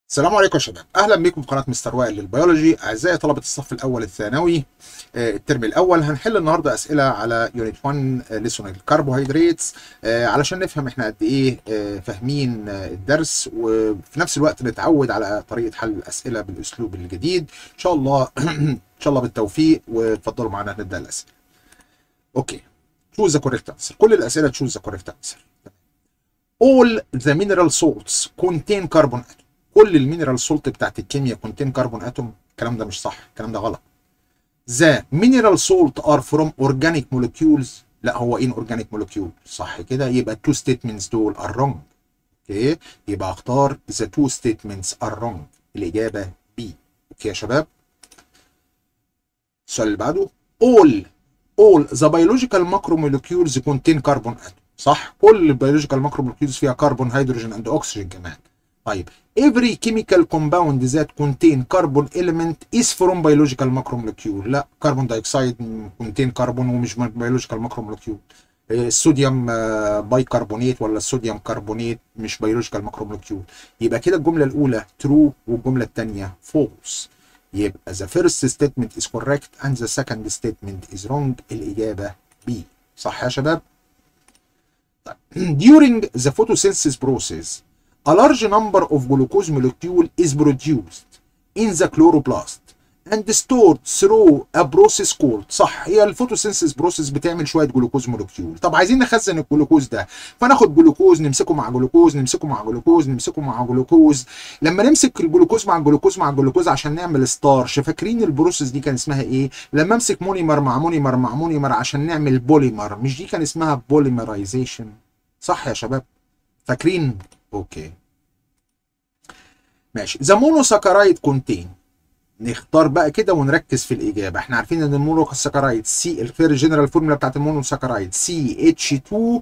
السلام عليكم يا شباب اهلا بكم في قناه مستر وائل للبيولوجي اعزائي طلبه الصف الاول الثانوي آه، الترم الاول هنحل النهارده اسئله على يونت 1 ليسون الكربوهيدرات علشان نفهم احنا قد ايه آه، فاهمين آه، الدرس وفي نفس الوقت نتعود على طريقه حل الاسئله بالاسلوب الجديد ان شاء الله ان شاء الله بالتوفيق وتفضلوا معنا نبدا الاسئله اوكي choose the correct answer كل الاسئله choose the correct answer all the mineral salts contain carbon atom كل المينرال سولت بتاعت الكيمياء كونتين كربون اتوم الكلام ده مش صح الكلام ده غلط ذا مينرال سولت ار فروم اورجانيك مولكيولز لا هو ان اورجانيك مولكيول صح كده يبقى التو ستيتمنتس دول ار رونج اوكي يبقى اختار ذا تو ستيتمنتس ار رونج الاجابه بي اوكي يا شباب السؤال اللي بعده all all the biological macromolecules contain carbon atom صح كل البيولوجيكال ماكرومولكيولز فيها كربون هيدروجين اند اكسجين كمان طيب every chemical compound that contain carbon element is from biological macromolecule لا كربون دايوكسيد contain كربون ومش biological macromolecule الصوديوم بايكربونات ولا الصوديوم كربونات مش بيولوجيكال ماكرومولكيول يبقى كده الجمله الاولى true والجمله الثانيه false يبقى the first statement is correct and the second statement is wrong الاجابه B صح يا شباب during the photosynthesis process a large number of glucose molecule is produced in the chloroplast and stored through a process called صح هي الفوتوسينثيس بروسيس بتعمل شويه جلوكوز مولكيول طب عايزين نخزن الجلوكوز ده فناخد جلوكوز نمسكه مع جلوكوز نمسكه مع جلوكوز نمسكه مع جلوكوز لما نمسك الجلوكوز مع الجلوكوز مع الجلوكوز عشان نعمل ستارش فاكرين البروسيس دي كان اسمها ايه لما امسك مونيمر مع مونيمر مع مونيمر عشان نعمل بوليمر مش دي كان اسمها بوليمرايزيشن صح يا شباب فاكرين اوكي ماشي ذا مونوساكرايد كونتين نختار بقى كده ونركز في الاجابه احنا عارفين ان المونوساكرايد سي الفير جنرال فورمولا بتاعت المونوساكرايد سي اتش 2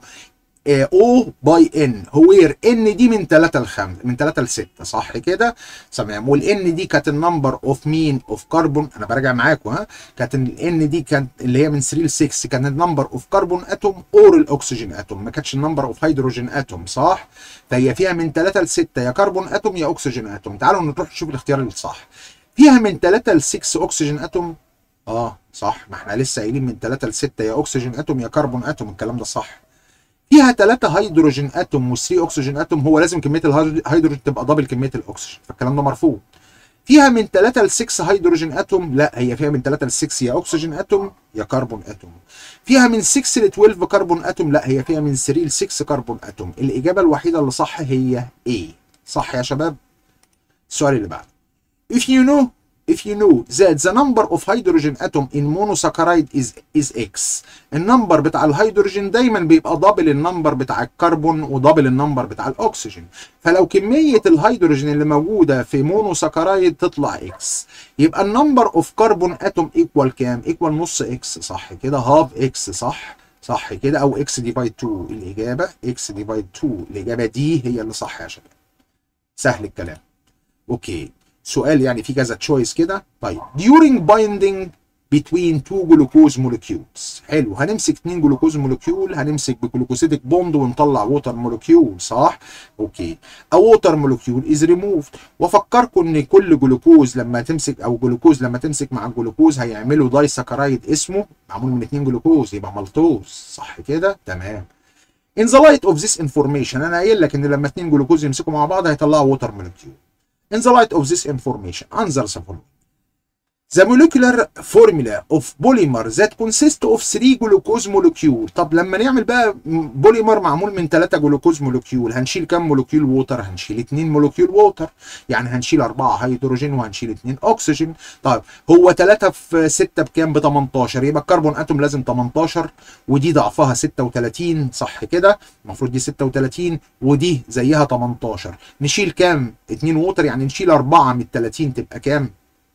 او باي ان هوير ان دي من 3 ل 5 من 3 ل 6 صح كده تمام والان دي كانت النمبر اوف مين اوف كربون انا براجع معاكم ها كانت الان دي كانت اللي هي من 3 ل 6 كانت النمبر اوف كربون اتوم اور الاكسجين اتوم ما كانتش النمبر اوف هيدروجين اتوم صح فهي فيها من 3 ل 6 يا كربون اتوم يا اكسجين اتوم تعالوا نروح نشوف الاختيار الصح فيها من 3 ل 6 اكسجين اتوم اه صح ما احنا لسه قايلين من 3 ل 6 يا اكسجين اتوم يا كربون اتوم الكلام ده صح فيها 3 هيدروجين اتوم و3 اكسجين اتوم هو لازم كميه الهيدروجين تبقى دبل كميه الاكسجين فالكلام ده مرفوض فيها من 3 ل 6 هيدروجين اتوم لا هي فيها من 3 ل 6 يا اكسجين اتوم يا كربون اتوم فيها من 6 ل 12 كربون اتوم لا هي فيها من 3 ل 6 كربون اتوم الاجابه الوحيده اللي صح هي A صح يا شباب السؤال اللي بعده if you know if you know that the number of hydrogen atom in monosaccharide is is x النمبر بتاع الهيدروجين دايما بيبقى دبل النمبر بتاع الكربون ودبل النمبر بتاع الاكسجين فلو كميه الهيدروجين اللي موجوده في مونوساكرايد تطلع اكس يبقى النمبر اوف كربون اتوم ايكوال كام ايكوال نص اكس صح كده هاف اكس صح صح كده او اكس ديفايد 2 الاجابه اكس ديفايد 2 الاجابه دي هي اللي صح يا شباب سهل الكلام اوكي سؤال يعني في كذا تشويس كده طيب during binding between two glucose molecules حلو هنمسك اتنين جلوكوز مولكيول هنمسك بجلوكوسيدك بوند ونطلع ووتر مولكيول صح اوكي a water molecule is removed وافكركم ان كل جلوكوز لما تمسك او جلوكوز لما تمسك مع الجلوكوز هيعملوا داي سكرايد اسمه معمول من اتنين جلوكوز يبقى مالتوز صح كده تمام in the light of this information انا قايل لك ان لما اتنين جلوكوز يمسكوا مع بعض هيطلعوا ووتر مولكيول In the light of this information, answer the following. The molecular formula of polymer that consists of 3 glucose molecule طب لما نعمل بقى بوليمر معمول من 3 جلوكوز مولكيول هنشيل كام مولكيول ووتر هنشيل 2 مولكيول ووتر يعني هنشيل 4 هيدروجين وهنشيل 2 اكسجين طيب هو 3 في 6 بكام ب 18 يبقى الكربون اتوم لازم 18 ودي ضعفها 36 صح كده المفروض دي 36 ودي زيها 18 نشيل كام 2 ووتر يعني نشيل 4 من 30 تبقى كام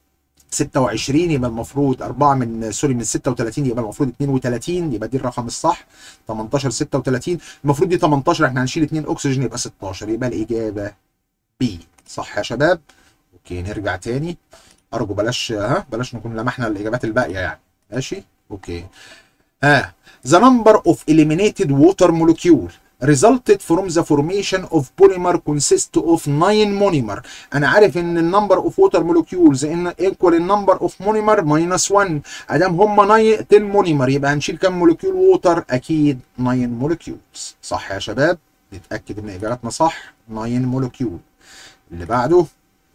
26 يبقى المفروض 4 من سوري من 36 يبقى المفروض 32 يبقى دي الرقم الصح 18 36 المفروض دي 18 احنا هنشيل 2 اكسجين يبقى 16 يبقى الاجابه بي صح يا شباب اوكي نرجع تاني ارجو بلاش ها بلاش نكون لمحنا الاجابات الباقيه يعني ماشي اوكي ها the number of eliminated water molecule resulted from the formation of polymer consist of 9 monomer انا عارف ان النمبر اوف ووتر مولكيولز ان ايكوال النمبر اوف مونيمر ماينس 1 ادام هم 10 مونيمر يبقى هنشيل كام مولكيول ووتر اكيد 9 مولكيولز صح يا شباب نتاكد ان اجابتنا صح 9 مولكيول اللي بعده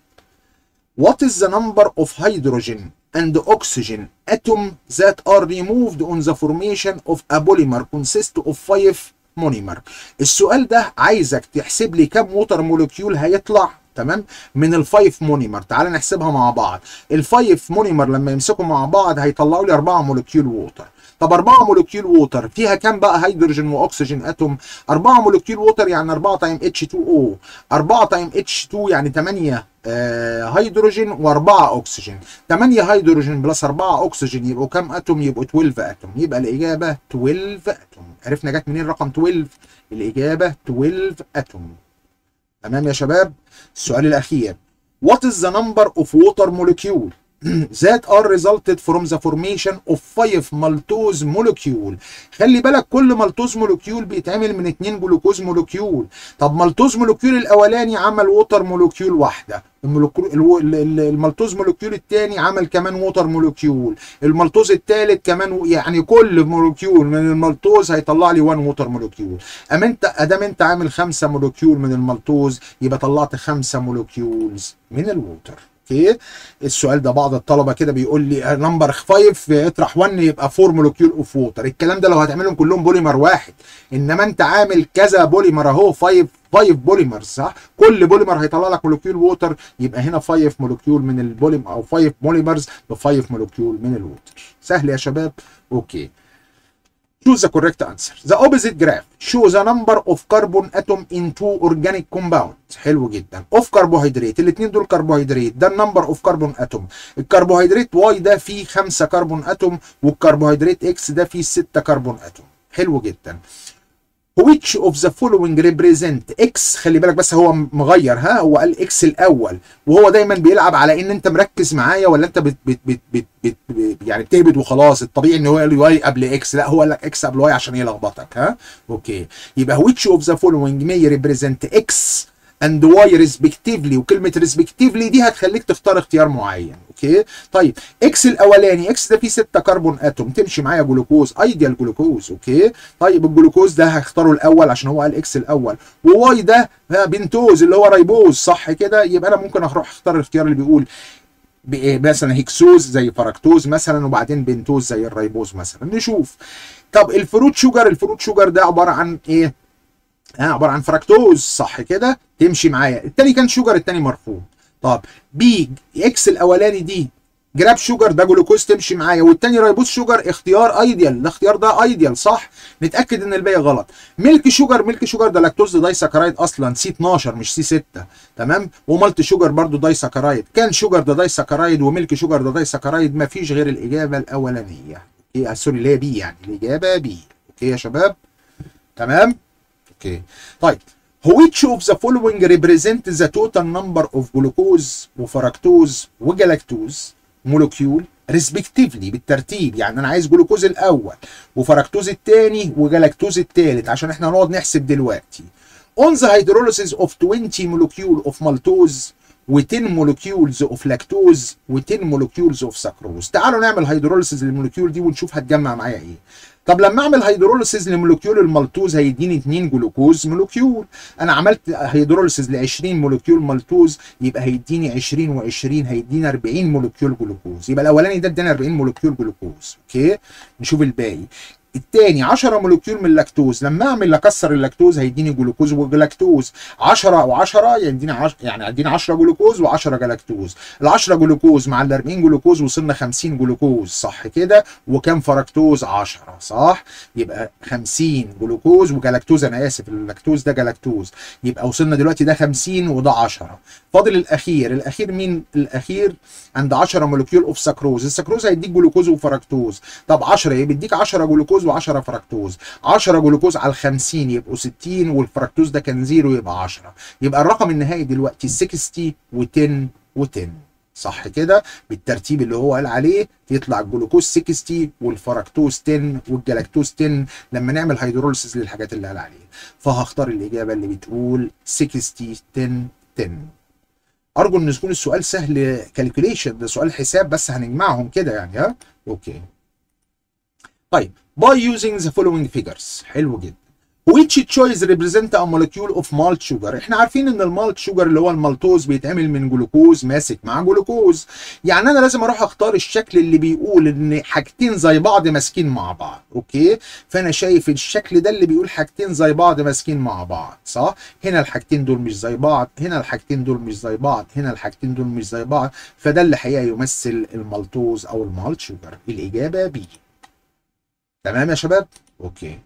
What is the number of hydrogen and oxygen atom that are removed on the formation of a polymer consist of 5 monomer السؤال ده عايزك تحسب لي كام ووتر مولكيول هيطلع تمام من الفايف مونيمر تعال نحسبها مع بعض الفايف مونيمر لما يمسكوا مع بعض هيطلعوا لي 4 مولكيول ووتر طب 4 مولكيول ووتر فيها كام بقى هيدروجين واكسجين اتوم 4 مولكيول ووتر يعني 4 تايم اتش 2 او 4 تايم اتش 2 يعني 8 آه هيدروجين و4 اكسجين 8 هيدروجين بلس 4 اكسجين يبقوا كام اتوم يبقوا 12 اتوم يبقى الاجابه 12 اتوم عرفنا جت منين رقم 12 الاجابه 12 اتوم تمام يا شباب السؤال الاخير What is the number of water molecule that are resulted from the formation of 5 maltose molecule خلي بالك كل مالتوز مولكيول بيتعمل من 2 جلوكوز مولكيول طب مالتوز مولكيول الاولاني عمل ووتر مولكيول واحده المالتوز مولكيول الثاني عمل كمان ووتر مولكيول المالتوز الثالث كمان يعني كل مولكيول من المالتوز هيطلع لي 1 ووتر مولكيول اما انت ادام انت عامل 5 مولكيول من المالتوز يبقى طلعت 5 مولكيولز من الووتر اوكي السؤال ده بعض الطلبه كده بيقول لي نمبر 5 اطرح 1 يبقى 4 مولكيول اوف ووتر الكلام ده لو هتعملهم كلهم بوليمر واحد انما انت عامل كذا بوليمر اهو 5 5 بوليمرز صح كل بوليمر هيطلع لك مولكيول ووتر يبقى هنا 5 مولكيول من البوليمر او 5 بوليمرز ب 5 مولكيول من الووتر سهل يا شباب اوكي Choose the correct answer. The opposite graph shows a number of carbon atom in two organic compounds. حلو جدا. Of carbohydrate. الاثنين دول كربوهيدرات. ده النمبر اوف كربون اتوم. الكربوهيدرات واي ده فيه 5 كربون اتوم والكربوهيدرات اكس ده فيه 6 كربون اتوم. حلو جدا. which of the following represent x خلي بالك بس هو مغير ها هو قال x الاول وهو دايما بيلعب على ان انت مركز معايا ولا انت بت بت بت بت بت بت يعني بتهبد وخلاص الطبيعي ان هو قال y قبل x لا هو قال لك x قبل y عشان يلخبطك ها اوكي يبقى which of the following may represent x and y respectively وكلمه respectively دي هتخليك تختار اختيار معين اوكي طيب اكس الاولاني اكس ده فيه 6 كربون اتوم تمشي معايا جلوكوز ايديال جلوكوز اوكي طيب الجلوكوز ده هختاره الاول عشان هو قال اكس الاول وواي ده بنتوز اللي هو ريبوز صح كده يبقى انا ممكن اروح اختار الاختيار اللي بيقول مثلا هيكسوز زي فركتوز مثلا وبعدين بنتوز زي الريبوز مثلا نشوف طب الفروت شوجر الفروت شوجر ده عباره عن ايه ها عباره عن فركتوز صح كده تمشي معايا التاني كان شوجر التاني مرفوض طب بي اكس الاولاني دي جراب شوجر ده جلوكوز تمشي معايا والتاني رايبوز شوجر اختيار ايديال الاختيار ده ايديال صح نتاكد ان الباقي غلط ميلك شوجر ميلك شوجر ده لاكتوز داي ساكرايد اصلا سي 12 مش سي 6 تمام ومالت شوجر برضو داي ساكرايد كان شوجر ده داي ساكرايد وميلك شوجر ده داي ساكرايد ما فيش غير الاجابه الاولانيه ايه سوري اللي هي بي يعني الاجابه بي اوكي يا شباب تمام اوكي طيب which of the following represent the total number of glucose وفركتوز وجلاكتوز مولكيول respectively بالترتيب يعني انا عايز جلوكوز الاول وفركتوز الثاني وجلاكتوز الثالث عشان احنا هنقعد نحسب دلوقتي on the hydrolysis of 20 molecule of maltose و10 molecules of lactose و10 molecules of sucrose تعالوا نعمل هيدروليسيس للمولكيول دي ونشوف هتجمع معايا ايه طب لما اعمل هيدروليسيس لمولكيول المالتوز هيديني 2 جلوكوز مولكيول انا عملت هيدروليسيس ل 20 مولكيول مالتوز يبقى هيديني 20 و20 هيديني 40 مولكيول جلوكوز يبقى الاولاني ده اداني 40 مولكيول جلوكوز اوكي نشوف الباقي التاني 10 مولكيول من اللاكتوز لما اعمل اكسر اللاكتوز هيديني جلوكوز وجلاكتوز 10 و10 يديني عش... يعني هيديني 10 جلوكوز و10 جلاكتوز ال 10 جلوكوز مع ال 40 جلوكوز وصلنا 50 جلوكوز صح كده وكام فركتوز 10 صح يبقى 50 جلوكوز وجلاكتوز انا اسف اللاكتوز ده جلاكتوز يبقى وصلنا دلوقتي ده 50 وده 10 فاضل الاخير الاخير مين الاخير عند 10 مولكيول اوف سكروز السكروز هيديك جلوكوز وفركتوز طب 10 يبقى بيديك 10 جلوكوز و10 فركتوز 10 جلوكوز على ال 50 يبقوا 60 والفركتوز ده كان زيرو يبقى 10 يبقى الرقم النهائي دلوقتي 60 و10 و10 صح كده بالترتيب اللي هو قال عليه يطلع الجلوكوز 60 والفركتوز 10 والجلاكتوز 10 لما نعمل هيدروليسيس للحاجات اللي قال عليها فهختار الاجابه اللي بتقول 60 10 10 ارجو ان يكون السؤال سهل كالكوليشن ده سؤال حساب بس هنجمعهم كده يعني ها اوكي طيب by using the following figures حلو جدا which choice represent a molecule of malt sugar احنا عارفين ان المالت شوجر اللي هو المالتوز بيتعمل من جلوكوز ماسك مع جلوكوز يعني انا لازم اروح اختار الشكل اللي بيقول ان حاجتين زي بعض ماسكين مع بعض اوكي فانا شايف الشكل ده اللي بيقول حاجتين زي بعض ماسكين مع بعض صح هنا الحاجتين دول مش زي بعض هنا الحاجتين دول مش زي بعض هنا الحاجتين دول مش زي بعض فده اللي حقيقه يمثل المالتوز او المالت شوجر الاجابه بي تمام يا شباب اوكي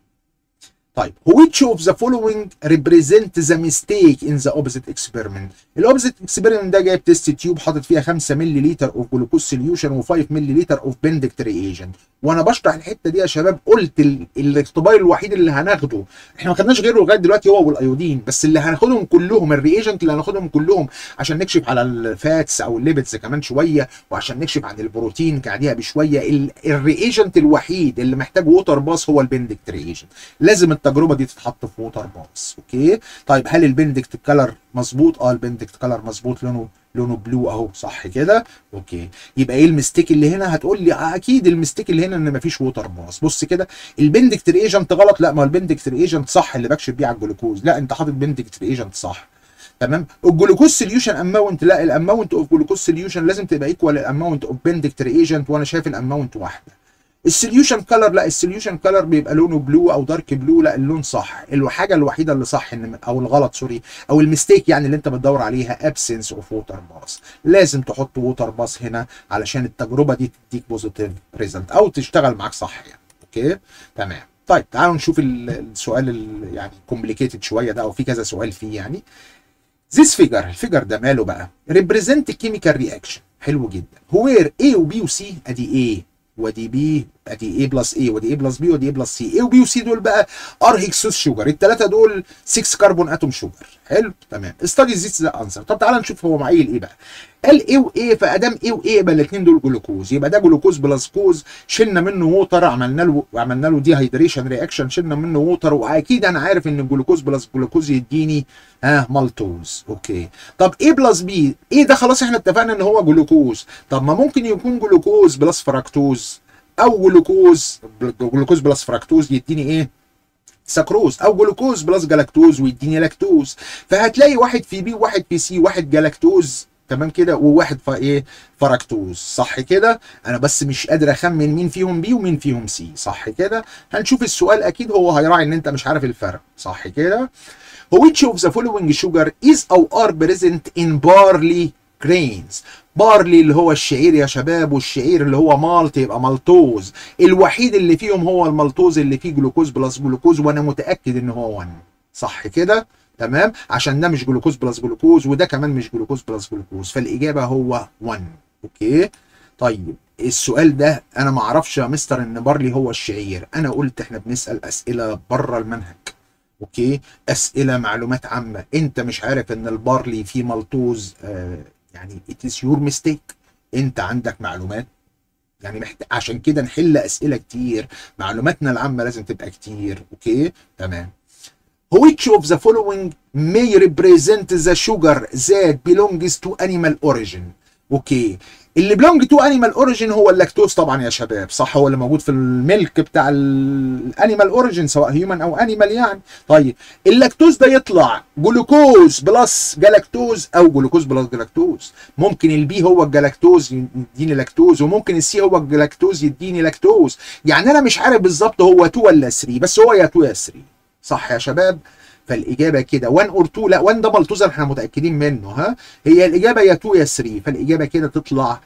طيب which of the following represent the mistake in the opposite experiment الاوبزيت experiment ده جايب تيست تيوب حاطط فيها 5 مللي اوف جلوكوز سوليوشن و5 مللي اوف بندكت ريجنت وانا بشرح الحته دي يا شباب قلت ال... الاختبار الوحيد اللي هناخده احنا ما خدناش غيره لغايه دلوقتي هو والايودين بس اللي هناخدهم كلهم الريجنت اللي هناخدهم كلهم عشان نكشف على الفاتس او الليبيدز كمان شويه وعشان نكشف عن البروتين بعديها بشويه ال... الريجنت الوحيد اللي محتاج ووتر باس هو البندكت ريجنت لازم التجربه دي تتحط في ووتر باس اوكي طيب هل البندكت كلر مظبوط اه البندكت كلر مظبوط لونه لونه بلو اهو صح كده اوكي يبقى ايه المستيك اللي هنا هتقول لي اكيد المستيك اللي هنا ان مفيش ووتر باس بص كده البندكت ايجنت غلط لا ما هو البندكت ايجنت صح اللي بكشف بيه على الجلوكوز لا انت حاطط بندكت ايجنت صح تمام الجلوكوز سوليوشن اماونت لا الاماونت اوف جلوكوز سوليوشن لازم تبقى ايكوال الاماونت اوف بندكت ايجنت وانا شايف الاماونت واحده السوليوشن كلر لا السوليوشن كلر بيبقى لونه بلو او دارك بلو لا اللون صح الحاجه الوحيده اللي صح ان او الغلط سوري او الميستيك يعني اللي انت بتدور عليها ابسنس اوف ووتر باس لازم تحط ووتر باس هنا علشان التجربه دي تديك بوزيتيف ريزلت او تشتغل معاك صح يعني اوكي تمام طيب تعالوا نشوف السؤال ال يعني كومبليكيتد شويه ده او في كذا سؤال فيه يعني This figure الفيجر ده ماله بقى represent chemical reaction حلو جدا where A و B و C ادي A ودي بي ادي A بلس A ودي A بلس B ودي A بلس C A وبي وسي دول بقى ار هيكسوس شوجر الثلاثه دول 6 كربون اتوم شوجر حلو تمام ستادي ذيس ذا انسر طب تعالى نشوف هو معايا ايه بقى قال A وايه فادام A وايه يبقى الاثنين دول جلوكوز يبقى ده جلوكوز بلس كوز شلنا منه ووتر عملنا له عملنا له دي هيدريشن رياكشن شلنا منه ووتر واكيد انا عارف ان الجلوكوز بلس جلوكوز يديني ها مالتوز اوكي طب A بلس B ايه ده خلاص احنا اتفقنا ان هو جلوكوز طب ما ممكن يكون جلوكوز بلس فراكتوز او جلوكوز جلوكوز بلس فراكتوز يديني ايه سكروز او جلوكوز بلس جلاكتوز ويديني لاكتوز فهتلاقي واحد في بي وواحد في سي واحد جلاكتوز تمام كده وواحد فا ايه فراكتوز صح كده انا بس مش قادر اخمن مين فيهم بي ومين فيهم سي صح كده هنشوف السؤال اكيد هو هيراعي ان انت مش عارف الفرق صح كده which of the following sugar is or are present in barley grains بارلي اللي هو الشعير يا شباب والشعير اللي هو مالت يبقى مالتوز الوحيد اللي فيهم هو المالتوز اللي فيه جلوكوز بلس جلوكوز وانا متاكد ان هو 1 صح كده تمام عشان ده مش جلوكوز بلس جلوكوز وده كمان مش جلوكوز بلس جلوكوز فالاجابه هو 1 اوكي طيب السؤال ده انا ما اعرفش يا مستر ان بارلي هو الشعير انا قلت احنا بنسال اسئله بره المنهج اوكي اسئله معلومات عامه انت مش عارف ان البارلي فيه مالتوز آه يعني it is your mistake انت عندك معلومات يعني محت... عشان كده نحل اسئله كتير معلوماتنا العامه لازم تبقى كتير اوكي تمام which of the following may represent the sugar that belongs to animal origin اوكي اللي belong to animal origin هو اللاكتوز طبعا يا شباب صح هو اللي موجود في الميلك بتاع الانيمال اوريجين سواء هيومن او انيمال يعني طيب اللاكتوز ده يطلع جلوكوز بلس جلاكتوز او جلوكوز بلس جلاكتوز ممكن البي هو الجلاكتوز يديني لاكتوز وممكن السي هو الجلاكتوز يديني لاكتوز يعني انا مش عارف بالظبط هو 2 ولا 3 بس هو يا 2 يا 3 صح يا شباب فالاجابه كده 1 اور 2 لا 1 ده ملتوزر احنا متاكدين منه ها هي الاجابه يا 2 يا 3 فالاجابه كده تطلع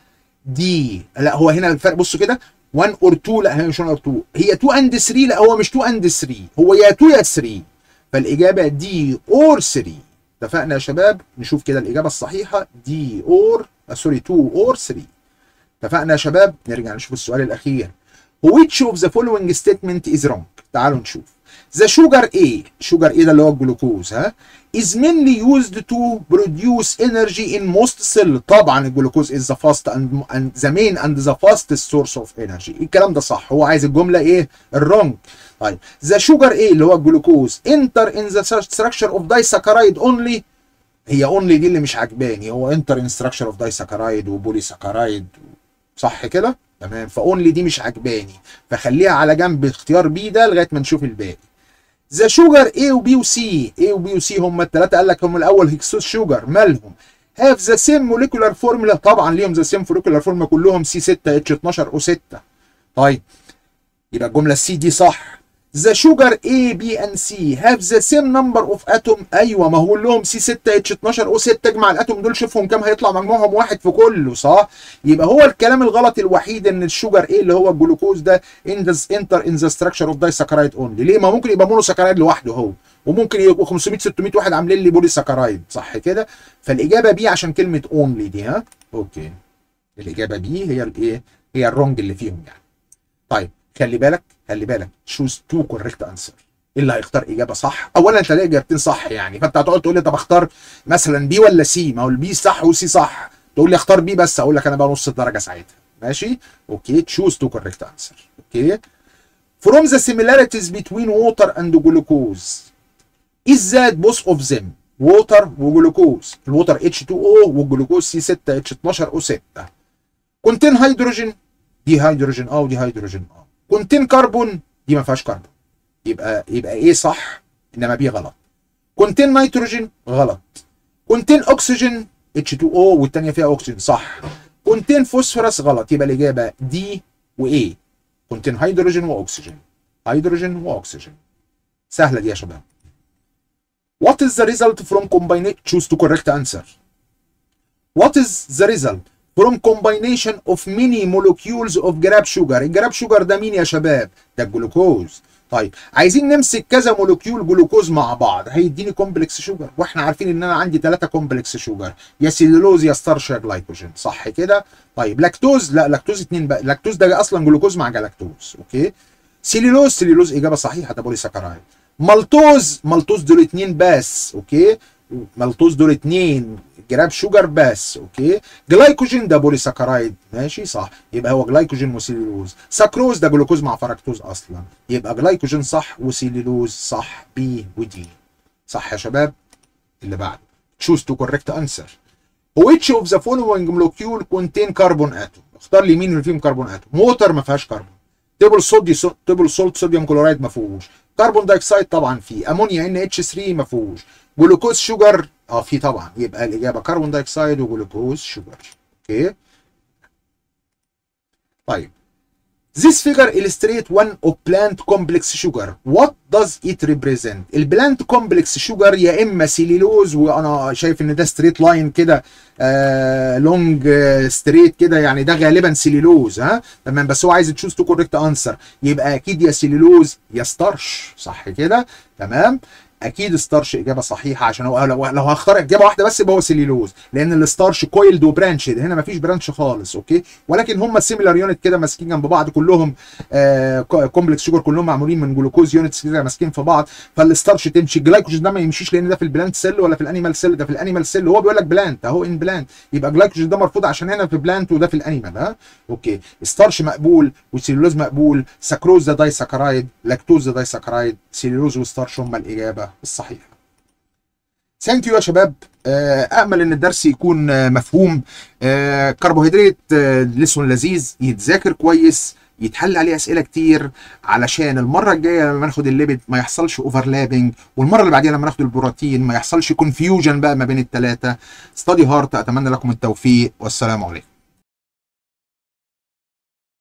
دي لا هو هنا الفرق بصوا كده 1 اور 2 لا هي مش 1 اور 2 هي 2 اند 3 لا هو مش 2 اند 3 هو يا 2 يا 3 فالاجابه دي اور 3 اتفقنا يا شباب نشوف كده الاجابه الصحيحه دي اور سوري 2 اور 3 اتفقنا يا شباب نرجع نشوف السؤال الاخير which of the following statement is wrong تعالوا نشوف ذا شوجر ايه شوجر ايه ده اللي هو الجلوكوز ها is mainly used to produce energy in most cell طبعا الجلوكوز is the fast and, and the main and the fastest source of energy الكلام ده صح هو عايز الجمله ايه الرونج طيب ذا شوجر ايه اللي هو الجلوكوز enter in the structure of disaccharide only هي اونلي دي اللي مش عجباني هو انتر ان ستراكشر اوف دايساكرايد وبولي ساكرايد صح كده تمام فاونلي دي مش عجباني فخليها على جنب اختيار بي ده لغايه ما نشوف الباقي ذا شوجر A وبي وسي A وبي وسي هم الثلاثه قال لك هم الاول هيكسوس شوجر مالهم هاف ذا سيم موليكولار فورمولا طبعا ليهم ذا سيم موليكولار فورمولا كلهم سي 6 اتش 12 او 6 طيب يبقى الجمله السي دي صح The sugar A, B and C have the same number of atom ايوه ما هو لهم سي 6 اتش 12 او 6 اجمع الاتوم دول شوفهم كام هيطلع مجموعهم واحد في كله صح يبقى هو الكلام الغلط الوحيد ان الشوجر A اللي هو الجلوكوز ده in the enter in the structure of disaccharide only ليه ما ممكن يبقى مونوساكرايد لوحده هو وممكن يبقوا 500 600 واحد عاملين لي بولي ساكرايد صح كده فالاجابه بي عشان كلمه اونلي دي ها اوكي الاجابه بي هي الايه هي الرونج اللي فيهم يعني طيب خلي بالك خلي بالك تشوز تو كوريكت انسر اللي هيختار اجابه صح اولا انت هتلاقي اجابتين صح يعني فانت هتقعد تقول لي طب اختار مثلا بي ولا سي ما هو البي صح وسي صح تقول لي اختار بي بس اقول لك انا بقى نص الدرجه ساعتها ماشي اوكي تشوز تو كوريكت انسر اوكي from the similarities between water and glucose is that both of them water وجلوكوز الووتر H2O والجلوكوز C6H12O6 كونتين هيدروجين دي هيدروجين اه ودي هيدروجين اه كونتين كربون دي ما فيهاش كربون يبقى يبقى ايه صح انما بي غلط كونتين نيتروجين غلط كونتين اكسجين H2O والثانيه فيها اكسجين صح كونتين فوسفورس غلط يبقى الاجابه دي وايه كونتين هيدروجين واكسجين هيدروجين واكسجين سهله دي يا شباب What is the result from combination choose to correct answer What is the result from combination of many molecules of جراب شوجر الجراب شوجر ده مين يا شباب ده الجلوكوز طيب عايزين نمسك كذا مولكيول جلوكوز مع بعض هيديني كومبلكس شوجر واحنا عارفين ان انا عندي ثلاثه كومبلكس شوجر يا سيلولوز يا ستارش يا جلايكوجين صح كده طيب لاكتوز لا لاكتوز اتنين بقى لاكتوز ده اصلا جلوكوز مع جلاكتوز اوكي سيلولوز سيلولوز اجابه صحيحه ده بولي ساكرايد مالتوز مالتوز دول اتنين بس اوكي مالتوز دول اتنين جراب شوجر بس اوكي جلايكوجين ده بولي ساكرايد ماشي صح يبقى هو جلايكوجين وسيلولوز ساكروز ده جلوكوز مع فركتوز اصلا يبقى جلايكوجين صح وسيلولوز صح بي ودي صح يا شباب اللي بعده choose to correct answer which of the following molecule contain carbon atom اختار لي مين اللي فيهم كربون اتوم ووتر ما فيهاش كربون تيبل صودي تيبل سولت صوديوم كلورايد ما فيهوش كربون دايوكسيد طبعا فيه امونيا ان اتش 3 ما فيهوش جلوكوز شوجر اه في طبعا يبقى الاجابه كربون دايوكسيد وجلوكوز شوجر اوكي طيب This figure illustrate one of plant complex sugar. What does it represent? البلانت كومبلكس شوجر يا اما سيليلوز وانا شايف ان ده ستريت لاين كده آه لونج آه ستريت كده يعني ده غالبا سيليلوز ها تمام بس هو عايز تشوز تو كوريكت انسر يبقى اكيد يا سيليلوز يا ستارش صح كده تمام اكيد ستارش اجابه صحيحه عشان هو لو, لو هختار اجابه واحده بس يبقى هو سيليلوز لان الستارش كويلد وبرانشد هنا مفيش برانش خالص اوكي ولكن هم سيميلار يونت كده ماسكين جنب بعض كلهم آه كومبلكس شوجر كلهم معمولين من جلوكوز يونتس كده ماسكين في بعض فالستارش تمشي الجلايكوجين ده ما يمشيش لان ده في البلانت سيل ولا في الانيمال سيل ده في الانيمال سيل هو بيقول لك بلانت اهو ان بلانت يبقى جلايكوجين ده مرفوض عشان هنا في بلانت وده في الانيمال ها اوكي ستارش مقبول وسيلولوز مقبول سكروز ده داي ساكرايد لاكتوز ده داي ساكرايد سيلولوز وستارش هم الاجابه الصحيحه ثانك يو يا شباب امل ان الدرس يكون مفهوم كربوهيدرات لسون لذيذ يتذاكر كويس يتحل عليه اسئله كتير علشان المره الجايه لما ناخد الليبيد ما يحصلش اوفرلابنج والمره اللي بعديها لما ناخد البروتين ما يحصلش كونفيوجن بقى ما بين الثلاثه ستادي هارت اتمنى لكم التوفيق والسلام عليكم